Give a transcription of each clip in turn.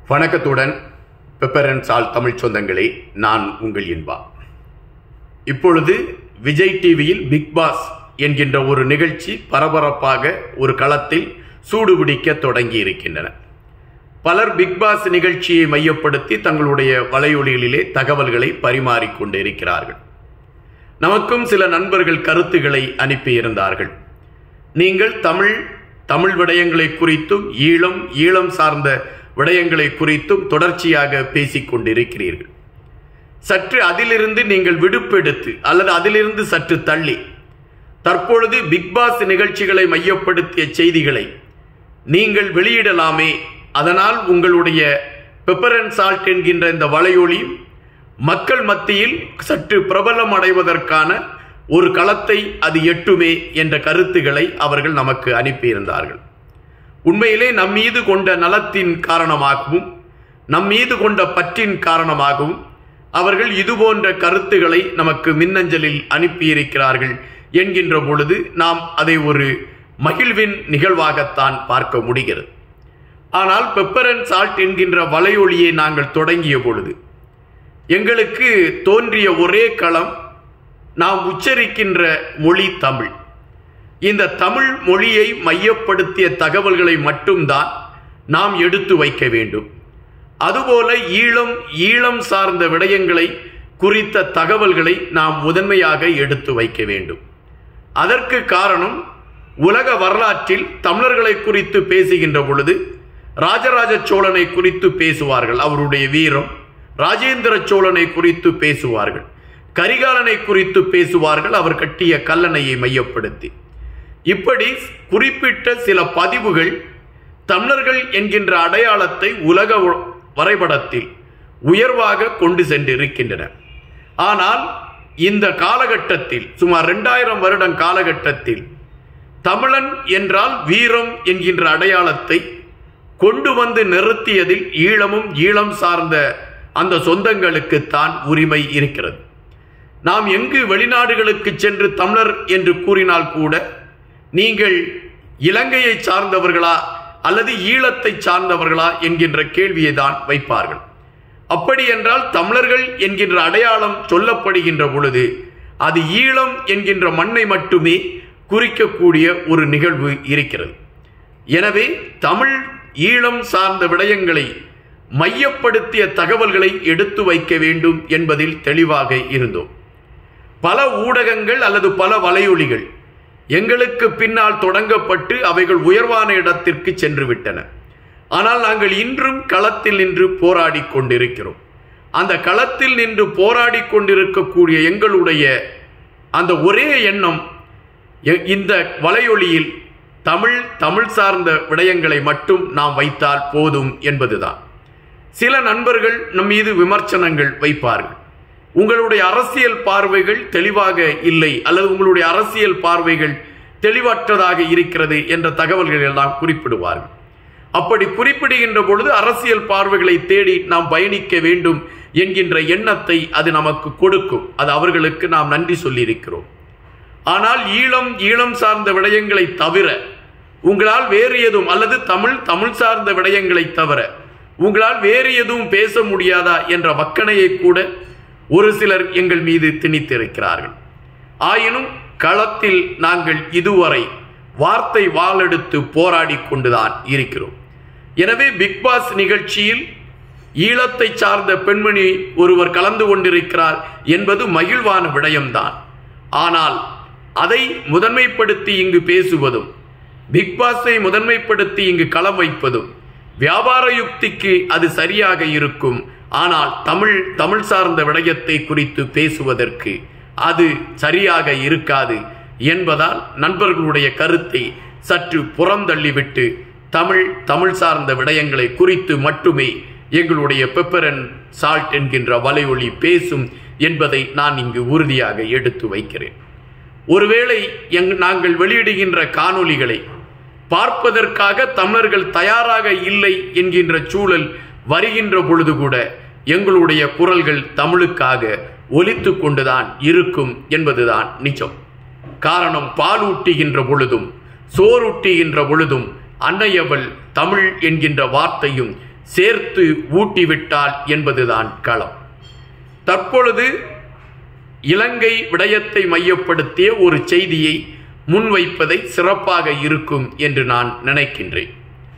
வணக்கத்துடன் பெப்பரன் சால் தமிழ் சொந்தங்களே நான் உங்கள் இன்பா இப்பொழுது விஜய் டிவியில் பிக் பாஸ் என்கின்ற ஒரு நிகழ்ச்சி பரபரப்பாக ஒரு களத்தில் சூடுபிடிக்க தொடங்கி இருக்கின்றன பலர் பிக் பாஸ் நிகழ்ச்சியை மையப்படுத்தி தங்களுடைய வலையொலிகளிலே தகவல்களை பரிமாறிக்கொண்டு இருக்கிறார்கள் நமக்கும் சில நண்பர்கள் கருத்துக்களை அனுப்பியிருந்தார்கள் நீங்கள் தமிழ் தமிழ் விடயங்களை குறித்தும் ஈழம் ஈழம் சார்ந்த விடயங்களை குறித்தும் தொடர்ச்சியாக பேசிக் கொண்டிருக்கிறீர்கள் சற்று அதிலிருந்து நீங்கள் விடுப்பெடுத்து அல்லது அதிலிருந்து சற்று தள்ளி தற்பொழுது பிக்பாஸ் நிகழ்ச்சிகளை மையப்படுத்திய செய்திகளை நீங்கள் வெளியிடலாமே அதனால் உங்களுடைய பெப்பர் அண்ட் சால்ட் என்கின்ற இந்த வலையொலி மக்கள் மத்தியில் சற்று பிரபலம் அடைவதற்கான ஒரு களத்தை அது எட்டுமே என்ற கருத்துக்களை அவர்கள் நமக்கு அனுப்பியிருந்தார்கள் உண்மையிலே நம் மீது கொண்ட நலத்தின் காரணமாகவும் நம் மீது கொண்ட பற்றின் காரணமாகவும் அவர்கள் இதுபோன்ற கருத்துக்களை நமக்கு மின்னஞ்சலில் அனுப்பியிருக்கிறார்கள் என்கின்ற பொழுது நாம் அதை ஒரு மகிழ்வின் நிகழ்வாகத்தான் பார்க்க முடிகிறது ஆனால் பெப்பர் அண்ட் சால்ட் என்கின்ற வலையொலியை நாங்கள் தொடங்கிய பொழுது எங்களுக்கு தோன்றிய ஒரே களம் நாம் உச்சரிக்கின்ற மொழி தமிழ் இந்த தமிழ் மொழியை மையப்படுத்திய தகவல்களை மட்டும்தான் நாம் எடுத்து வைக்க வேண்டும் அதுபோல ஈழம் ஈழம் சார்ந்த விடயங்களை குறித்த தகவல்களை நாம் முதன்மையாக எடுத்து வைக்க வேண்டும் அதற்கு காரணம் உலக வரலாற்றில் தமிழர்களை குறித்து பேசுகின்ற பொழுது ராஜராஜ சோழனை குறித்து பேசுவார்கள் அவருடைய வீரம் ராஜேந்திர சோழனை குறித்து பேசுவார்கள் கரிகாலனை குறித்து பேசுவார்கள் அவர் கட்டிய கல்லணையை மையப்படுத்தி இப்படி குறிப்பிட்ட சில பதிவுகள் தமிழர்கள் என்கின்ற அடையாளத்தை உலக வரைபடத்தில் உயர்வாக கொண்டு சென்றிருக்கின்றன ஆனால் இந்த காலகட்டத்தில் சுமார் ரெண்டாயிரம் வருடம் காலகட்டத்தில் தமிழன் என்றால் வீரம் என்கின்ற அடையாளத்தை கொண்டு வந்து நிறுத்தியதில் ஈழமும் ஈழம் சார்ந்த அந்த சொந்தங்களுக்குத்தான் உரிமை இருக்கிறது நாம் எங்கு வெளிநாடுகளுக்கு சென்று தமிழர் என்று கூறினால் கூட நீங்கள் இலங்கையை சார்ந்தவர்களா அல்லது ஈழத்தை சார்ந்தவர்களா என்கின்ற கேள்வியை தான் வைப்பார்கள் அப்படி என்றால் தமிழர்கள் என்கின்ற அடையாளம் சொல்லப்படுகின்ற பொழுது அது ஈழம் என்கின்ற மண்ணை மட்டுமே குறிக்கக்கூடிய ஒரு நிகழ்வு இருக்கிறது எனவே தமிழ் ஈழம் சார்ந்த விடயங்களை மையப்படுத்திய தகவல்களை எடுத்து வைக்க வேண்டும் என்பதில் தெளிவாக இருந்தோம் பல ஊடகங்கள் அல்லது பல வலையொலிகள் எங்களுக்கு பின்னால் தொடங்கப்பட்டு அவைகள் உயர்வான இடத்திற்கு சென்று விட்டன ஆனால் நாங்கள் இன்றும் களத்தில் நின்று போராடி கொண்டிருக்கிறோம் அந்த களத்தில் நின்று போராடி கொண்டிருக்கக்கூடிய எங்களுடைய அந்த ஒரே எண்ணம் இந்த வலையொலியில் தமிழ் தமிழ் சார்ந்த விடயங்களை மட்டும் நாம் வைத்தால் போதும் என்பதுதான் சில நண்பர்கள் நம் மீது விமர்சனங்கள் வைப்பார்கள் உங்களுடைய அரசியல் பார்வைகள் தெளிவாக இல்லை அல்லது உங்களுடைய அரசியல் பார்வைகள் தெளிவற்றதாக இருக்கிறது என்ற தகவல்கள் எல்லாம் குறிப்பிடுவார்கள் அப்படி குறிப்பிடுகின்ற பொழுது அரசியல் பார்வைகளை தேடி நாம் பயணிக்க வேண்டும் என்கின்ற எண்ணத்தை அது நமக்கு கொடுக்கும் அது அவர்களுக்கு நாம் நன்றி சொல்லியிருக்கிறோம் ஆனால் ஈழம் ஈழம் சார்ந்த விடயங்களை தவிர உங்களால் வேறு எதுவும் அல்லது தமிழ் தமிழ் சார்ந்த விடயங்களை தவிர உங்களால் வேறு எதுவும் பேச முடியாதா என்ற வக்கணையை கூட ஒரு சிலர் எங்கள் மீது திணித்திருக்கிறார்கள் ஆயினும் களத்தில் நாங்கள் இதுவரை வார்த்தை வாளெடுத்து போராடி கொண்டுதான் இருக்கிறோம் எனவே பிக்பாஸ் நிகழ்ச்சியில் ஈழத்தை சார்ந்த பெண்மணி ஒருவர் கலந்து கொண்டிருக்கிறார் என்பது மகிழ்வான விடயம்தான் ஆனால் அதை முதன்மைப்படுத்தி இங்கு பேசுவதும் பிக்பாஸை முதன்மைப்படுத்தி இங்கு களம் வைப்பதும் வியாபார யுக்திக்கு அது சரியாக இருக்கும் ஆனால் தமிழ் தமிழ் சார்ந்த விடயத்தை குறித்து பேசுவதற்கு அது சரியாக இருக்காது என்பதால் நண்பர்களுடைய கருத்தை சற்று புறந்தள்ளிவிட்டு தமிழ் தமிழ் சார்ந்த விடயங்களை குறித்து மட்டுமே எங்களுடைய பெப்பர் அண்ட் சால்ட் என்கின்ற வலையொலி பேசும் என்பதை நான் இங்கு உறுதியாக எடுத்து வைக்கிறேன் ஒருவேளை எங் நாங்கள் வெளியிடுகின்ற காணொலிகளை பார்ப்பதற்காக தமிழர்கள் தயாராக இல்லை என்கின்ற சூழல் வருகின்ற பொழுது கூட எங்களுடைய குரல்கள் தமிழுக்காக ஒலித்து கொண்டுதான் இருக்கும் என்பதுதான் நிஜம் காரணம் பாலூட்டுகின்ற பொழுதும் சோறுட்டுகின்ற பொழுதும் அன்னையவள் தமிழ் என்கின்ற வார்த்தையும் சேர்த்து ஊட்டிவிட்டால் என்பதுதான் களம் தற்பொழுது இலங்கை விடயத்தை மையப்படுத்திய ஒரு செய்தியை முன்வைப்பதை சிறப்பாக இருக்கும் என்று நான் நினைக்கின்றேன்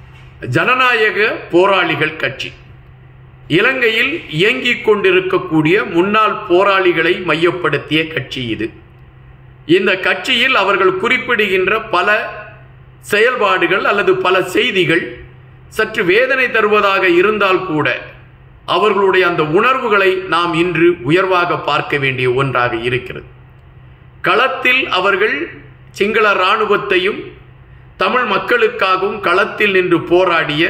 ஜனநாயக போராளிகள் கட்சி இலங்கையில் இயங்கிக் கொண்டிருக்கக்கூடிய முன்னாள் போராளிகளை மையப்படுத்திய கட்சி இது இந்த கட்சியில் அவர்கள் குறிப்பிடுகின்ற பல செயல்பாடுகள் அல்லது பல செய்திகள் சற்று வேதனை தருவதாக இருந்தால் கூட அவர்களுடைய அந்த உணர்வுகளை நாம் இன்று உயர்வாக பார்க்க வேண்டிய ஒன்றாக இருக்கிறது களத்தில் அவர்கள் சிங்கள இராணுவத்தையும் தமிழ் மக்களுக்காகவும் களத்தில் நின்று போராடிய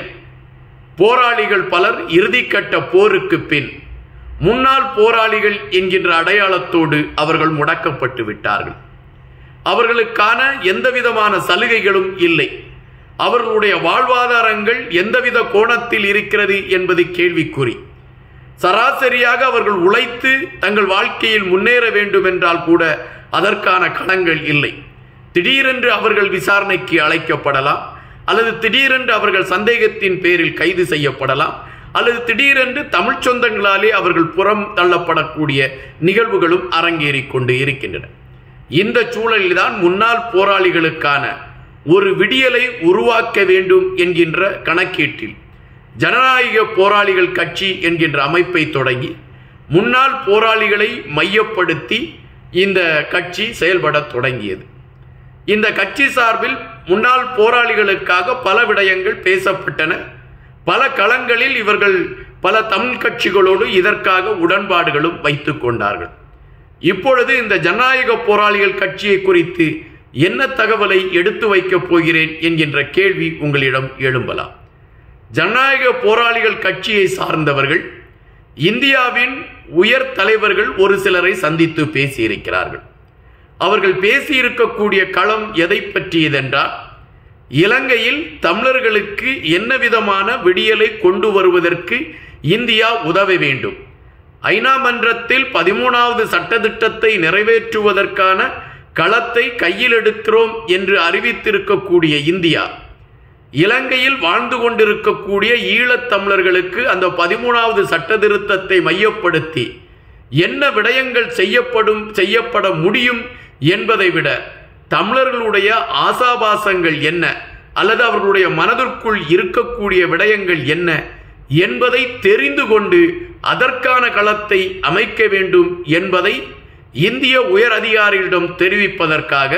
போராளிகள் பலர் இறுதிக்கட்ட போருக்கு பின் முன்னாள் போராளிகள் என்கின்ற அடையாளத்தோடு அவர்கள் முடக்கப்பட்டு விட்டார்கள் அவர்களுக்கான எந்தவிதமான சலுகைகளும் இல்லை அவர்களுடைய வாழ்வாதாரங்கள் எந்தவித கோணத்தில் இருக்கிறது என்பது கேள்விக்குறி சராசரியாக அவர்கள் உழைத்து தங்கள் வாழ்க்கையில் முன்னேற வேண்டும் என்றால் கூட அதற்கான களங்கள் இல்லை திடீரென்று அவர்கள் விசாரணைக்கு அழைக்கப்படலாம் அல்லது திடீரென்று அவர்கள் சந்தேகத்தின் பேரில் கைது செய்யப்படலாம் அல்லது திடீரென்று தமிழ் சொந்தங்களாலே அவர்கள் புறம் தள்ளப்படக்கூடிய நிகழ்வுகளும் அரங்கேறிக் கொண்டு இருக்கின்றன இந்த சூழலில்தான் முன்னாள் போராளிகளுக்கான ஒரு விடியலை உருவாக்க வேண்டும் என்கின்ற கணக்கீட்டில் ஜனநாயக போராளிகள் கட்சி என்கின்ற அமைப்பை தொடங்கி முன்னாள் போராளிகளை மையப்படுத்தி இந்த கட்சி செயல்பட தொடங்கியது இந்த கட்சி சார்பில் முன்னாள் போராளிகளுக்காக பல விடயங்கள் பேசப்பட்டன பல களங்களில் இவர்கள் பல தமிழ் கட்சிகளோடு இதற்காக உடன்பாடுகளும் வைத்துக் கொண்டார்கள் இப்பொழுது இந்த ஜனநாயக போராளிகள் கட்சியை குறித்து என்ன தகவலை எடுத்து வைக்கப் போகிறேன் என்கின்ற கேள்வி உங்களிடம் எழும்பலாம் ஜனநாயக போராளிகள் கட்சியை சார்ந்தவர்கள் இந்தியாவின் உயர் தலைவர்கள் ஒரு சிலரை சந்தித்து பேசியிருக்கிறார்கள் அவர்கள் பேசியிருக்கக்கூடிய களம் எதை பற்றியதென்றால் இலங்கையில் தமிழர்களுக்கு என்ன விதமான விடியலை கொண்டு வருவதற்கு இந்தியா உதவ வேண்டும் ஐநா மன்றத்தில் பதிமூணாவது சட்டத்திட்டத்தை நிறைவேற்றுவதற்கான களத்தை கையில் எடுக்கிறோம் என்று அறிவித்திருக்கக்கூடிய இந்தியா இலங்கையில் வாழ்ந்து கொண்டிருக்கக்கூடிய ஈழத் தமிழர்களுக்கு அந்த பதிமூணாவது சட்ட திருத்தத்தை மையப்படுத்தி என்ன விடயங்கள் செய்யப்படும் செய்யப்பட முடியும் என்பதை விட தமிழர்களுடைய ஆசாபாசங்கள் என்ன அல்லது அவர்களுடைய மனதிற்குள் இருக்கக்கூடிய விடயங்கள் என்ன என்பதை தெரிந்து கொண்டு அதற்கான களத்தை அமைக்க வேண்டும் என்பதை இந்திய உயர் அதிகாரிகளிடம் தெரிவிப்பதற்காக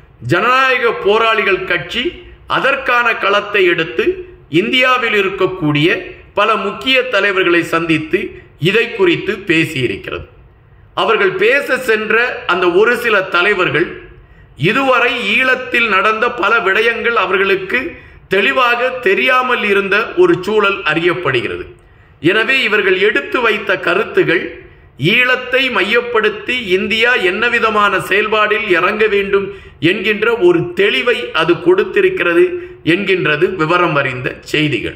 ஜனநாயக போராளிகள் கட்சி அதற்கான களத்தை எடுத்து இந்தியாவில் இருக்கக்கூடிய பல முக்கிய தலைவர்களை சந்தித்து இதை குறித்து பேசியிருக்கிறது அவர்கள் பேச சென்ற அந்த ஒரு சில தலைவர்கள் இதுவரை ஈழத்தில் நடந்த பல விடயங்கள் அவர்களுக்கு தெளிவாக தெரியாமல் இருந்த ஒரு சூழல் அறியப்படுகிறது எனவே இவர்கள் எடுத்து வைத்த கருத்துகள் ஈழத்தை மையப்படுத்தி இந்தியா என்ன விதமான செயல்பாடில் இறங்க வேண்டும் என்கின்ற ஒரு தெளிவை அது கொடுத்திருக்கிறது என்கின்றது விவரம் அறிந்த செய்திகள்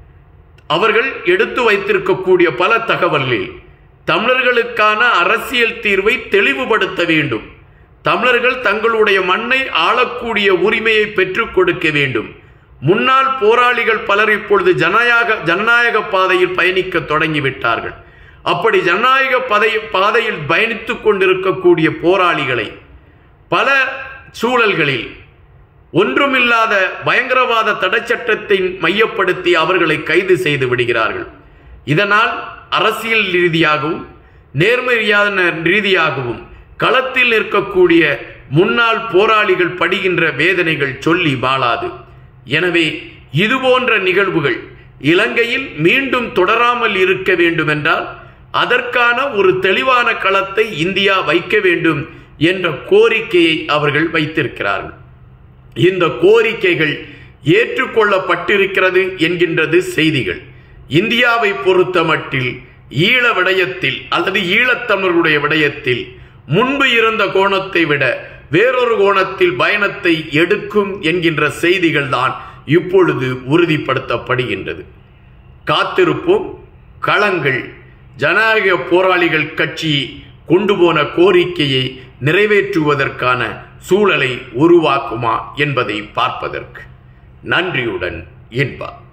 அவர்கள் எடுத்து வைத்திருக்கக்கூடிய பல தகவல்களில் தமிழர்களுக்கான அரசியல் தீர்வை தெளிவுபடுத்த வேண்டும் தமிழர்கள் தங்களுடைய மண்ணை ஆளக்கூடிய உரிமையை பெற்றுக் கொடுக்க வேண்டும் முன்னாள் போராளிகள் பலர் இப்பொழுது ஜனநாயக ஜனநாயக பாதையில் பயணிக்க தொடங்கிவிட்டார்கள் அப்படி ஜனநாயக பதை பாதையில் பயணித்துக் கொண்டிருக்கக்கூடிய போராளிகளை பல சூழல்களில் ஒன்றுமில்லாத பயங்கரவாத தடைச்சட்டத்தை மையப்படுத்தி அவர்களை கைது செய்து விடுகிறார்கள் இதனால் அரசியல் ரீதியாகவும் நேர்மையான ரீதியாகவும் களத்தில் நிற்கக்கூடிய முன்னாள் போராளிகள் படுகின்ற வேதனைகள் சொல்லி வாழாது எனவே இதுபோன்ற நிகழ்வுகள் இலங்கையில் மீண்டும் தொடராமல் இருக்க வேண்டுமென்றால் அதற்கான ஒரு தெளிவான களத்தை இந்தியா வைக்க வேண்டும் என்ற கோரிக்கையை அவர்கள் வைத்திருக்கிறார்கள் இந்த கோரிக்கைகள் ஏற்றுக்கொள்ளப்பட்டிருக்கிறது என்கின்றது செய்திகள் இந்தியாவை பொறுத்த மட்டில் ஈழ விடயத்தில் அல்லது ஈழத்தமிழர்களுடைய விடயத்தில் முன்பு இருந்த கோணத்தை விட வேறொரு கோணத்தில் பயணத்தை எடுக்கும் என்கின்ற செய்திகள் தான் இப்பொழுது உறுதிப்படுத்தப்படுகின்றது காத்திருப்போம் களங்கள் ஜனநாயக போராளிகள் கட்சி கொண்டு போன கோரிக்கையை நிறைவேற்றுவதற்கான சூழலை உருவாக்குமா என்பதை பார்ப்பதற்கு நன்றியுடன் என்பார்